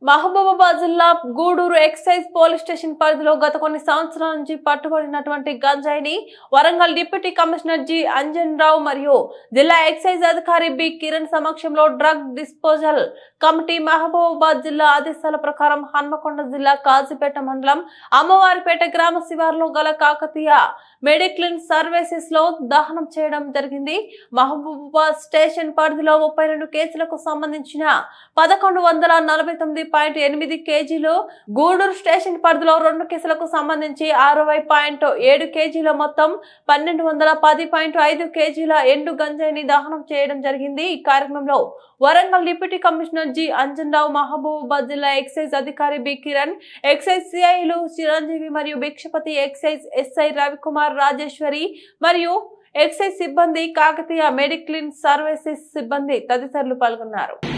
మహబూబాబాద్ జిల్లా Gudur excise police station పరిధిలో గత కొన్ని సంవత్సరాల నుంచి పట్టుబడినటువంటి గంజాయిని Warangal deputy commissioner G Anjan Rao మరియు జిల్లా ఎక్సైజ్ అధికారి బి కిరణ్ సమక్షంలో డ్రగ్ డిస్పోజల్ కమిటీ మహబూబాబాద్ జిల్లా ఆదేశాల ప్రకారం హన్మకొండ జిల్లా కాజీపేట మండలం అమ్మవారిపేట గ్రామ శివారులో గల కాకతీయ మెడిక్లిన్ సర్వీసెస్ లో దహనం చేయడం జరిగింది మహబూబాబాద్ స్టేషన్ పరిధిలో ముప్పై రెండు కేసులకు సంబంధించిన పదకొండు వందల నలభై తొమ్మిది పాయింట్ ఎనిమిది కేజీలు గూడూరు స్టేషన్ పరిధిలో రెండు కేసులకు సంబంధించి అరవై పాయింట్ ఏడు కేజీల మొత్తం పన్నెండు వందల పది పాయింట్ ఐదు కేజీల ఎండు గంజాయిని దహనం చేయడం జరిగింది ఈ కార్యక్రమంలో Warangal deputy commissioner G Anjan Rao Mahabubabad జిల్లా ఎక్సైజ్ అధికారి బి కిరణ్ ఎక్సైజ్ సిఐలు చిరంజీవి మరియు భిక్షపతి ఎక్సైజ్ ఎస్ఐ రవికుమార్ రాజేశ్వరి మరియు ఎక్సైజ్ సిబ్బంది కాకతీయ మెడిక్లిన్ సర్వీసెస్ సిబ్బంది తదితరులు పాల్గొన్నారు